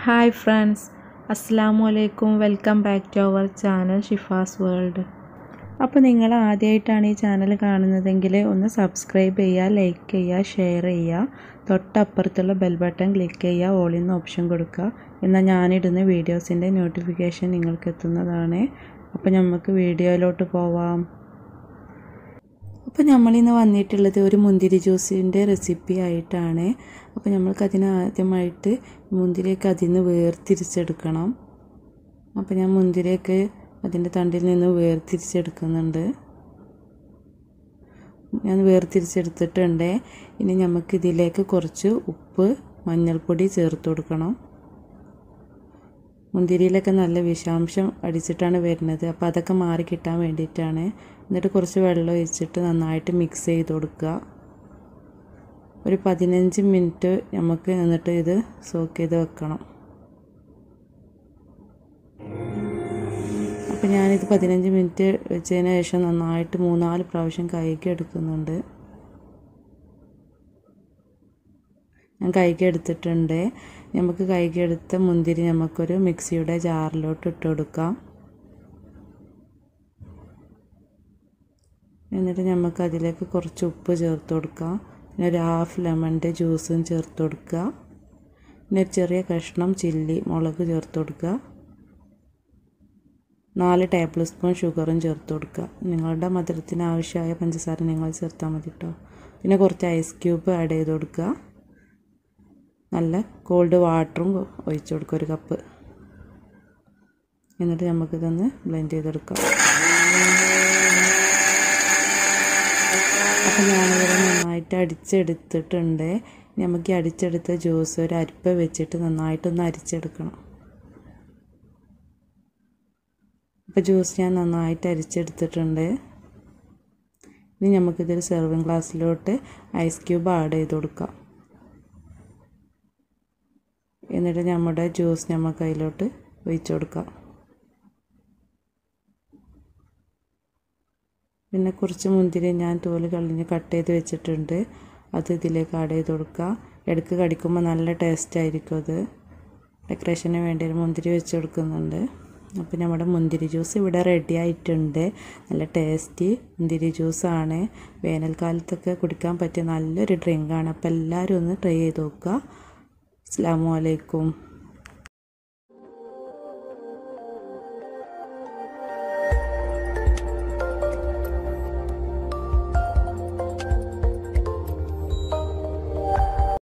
hi friends അസ്സാമു അലൈക്കും welcome back to our channel Shifas world അപ്പോൾ നിങ്ങൾ ആദ്യമായിട്ടാണ് ഈ ചാനൽ കാണുന്നതെങ്കിൽ ഒന്ന് സബ്സ്ക്രൈബ് ചെയ്യുക ലൈക്ക് ചെയ്യുക ഷെയർ ചെയ്യുക തൊട്ടപ്പുറത്തുള്ള ബെൽ ബട്ടൺ ക്ലിക്ക് ചെയ്യുക ഓൾ എന്ന ഓപ്ഷൻ കൊടുക്കുക എന്നാൽ ഞാനിടുന്ന വീഡിയോസിൻ്റെ നോട്ടിഫിക്കേഷൻ നിങ്ങൾക്ക് എത്തുന്നതാണ് അപ്പോൾ നമുക്ക് വീഡിയോയിലോട്ട് പോവാം അപ്പോൾ നമ്മളിന്ന് വന്നിട്ടുള്ളത് ഒരു മുന്തിരി ജ്യൂസിൻ്റെ റെസിപ്പി ആയിട്ടാണ് അപ്പോൾ നമ്മൾക്ക് അതിന് ആദ്യമായിട്ട് മുന്തിരിയൊക്കെ അതിൽ നിന്ന് വേർതിരിച്ചെടുക്കണം അപ്പോൾ ഞാൻ മുന്തിരിയൊക്കെ അതിൻ്റെ തണ്ടിൽ നിന്ന് വേർതിരിച്ചെടുക്കുന്നുണ്ട് ഞാൻ വേർതിരിച്ചെടുത്തിട്ടുണ്ട് ഇനി നമുക്ക് ഇതിലേക്ക് കുറച്ച് ഉപ്പ് മഞ്ഞൾപ്പൊടി ചേർത്ത് കൊടുക്കണം മുന്തിരിയിലൊക്കെ നല്ല വിഷാംശം അടിച്ചിട്ടാണ് വരുന്നത് അപ്പോൾ അതൊക്കെ മാറി കിട്ടാൻ വേണ്ടിയിട്ടാണ് എന്നിട്ട് കുറച്ച് വെള്ളം ഒഴിച്ചിട്ട് നന്നായിട്ട് മിക്സ് ചെയ്ത് കൊടുക്കുക ഒരു പതിനഞ്ച് മിനിറ്റ് നമുക്ക് എന്നിട്ട് ഇത് സോക്ക് ചെയ്ത് വെക്കണം അപ്പോൾ ഞാനിത് പതിനഞ്ച് മിനിറ്റ് വെച്ചതിന് ശേഷം നന്നായിട്ട് മൂന്നാല് പ്രാവശ്യം കൈക്ക് എടുക്കുന്നുണ്ട് ഞാൻ കൈക്ക് എടുത്തിട്ടുണ്ട് നമുക്ക് കൈക്ക് എടുത്ത മുന്തിരി നമുക്കൊരു മിക്സിയുടെ ജാറിലോട്ട് ഇട്ട് കൊടുക്കാം എന്നിട്ട് നമുക്ക് അതിലേക്ക് കുറച്ച് ഉപ്പ് ചേർത്ത് കൊടുക്കാം പിന്നെ ഒരു ഹാഫ് ലെമണിൻ്റെ ജ്യൂസും ചേർത്ത് കൊടുക്കുക പിന്നെ ഒരു ചെറിയ കഷ്ണം ചില്ലി മുളക് ചേർത്ത് കൊടുക്കുക നാല് ടേബിൾ സ്പൂൺ ഷുഗറും ചേർത്ത് കൊടുക്കുക നിങ്ങളുടെ മധുരത്തിന് ആവശ്യമായ പഞ്ചസാര നിങ്ങൾ ചേർത്താൽ മതി കേട്ടോ പിന്നെ കുറച്ച് ഐസ് ക്യൂബ് ആഡ് ചെയ്ത് കൊടുക്കുക നല്ല കോൾഡ് വാട്ടറും ഒഴിച്ചു കൊടുക്കുക ഒരു കപ്പ് എന്നിട്ട് നമുക്കിതൊന്ന് ബ്ലെൻഡ് ചെയ്തെടുക്കാം അപ്പോൾ ഞാനിവിടെ നന്നായിട്ട് അടിച്ചെടുത്തിട്ടുണ്ട് നമുക്ക് ഈ അടിച്ചെടുത്ത ജ്യൂസ് ഒരു അരിപ്പ വെച്ചിട്ട് നന്നായിട്ടൊന്ന് അരിച്ചെടുക്കണം അപ്പോൾ ജ്യൂസ് ഞാൻ നന്നായിട്ട് അരിച്ചെടുത്തിട്ടുണ്ട് ഇനി നമുക്കിതൊരു സെർവിങ് ഗ്ലാസ്സിലോട്ട് ഐസ് ക്യൂബ് ആഡ് ചെയ്ത് കൊടുക്കാം എന്നിട്ട് നമ്മുടെ ജ്യൂസ് നമുക്ക് അതിലോട്ട് ഒഴിച്ചു കൊടുക്കാം പിന്നെ കുറച്ച് മുന്തിരി ഞാൻ തോല് കളഞ്ഞ് കട്ട് ചെയ്ത് വെച്ചിട്ടുണ്ട് അത് ഇതിലേക്ക് ആഡ് ചെയ്ത് കൊടുക്കുക ഇടയ്ക്ക് കടിക്കുമ്പോൾ നല്ല ടേസ്റ്റ് ആയിരിക്കും അത് ഡെക്കറേഷന് വേണ്ടി ഒരു മുന്തിരി വെച്ച് കൊടുക്കുന്നുണ്ട് അപ്പോൾ നമ്മുടെ മുന്തിരി ജ്യൂസ് ഇവിടെ റെഡി ആയിട്ടുണ്ട് നല്ല ടേസ്റ്റി മുന്തിരി ജ്യൂസാണ് വേനൽക്കാലത്തൊക്കെ കുടിക്കാൻ പറ്റിയ നല്ലൊരു ഡ്രിങ്കാണ് അപ്പോൾ എല്ലാവരും ഒന്ന് ട്രൈ ചെയ്ത് നോക്കുക അസ്സാം വലൈക്കും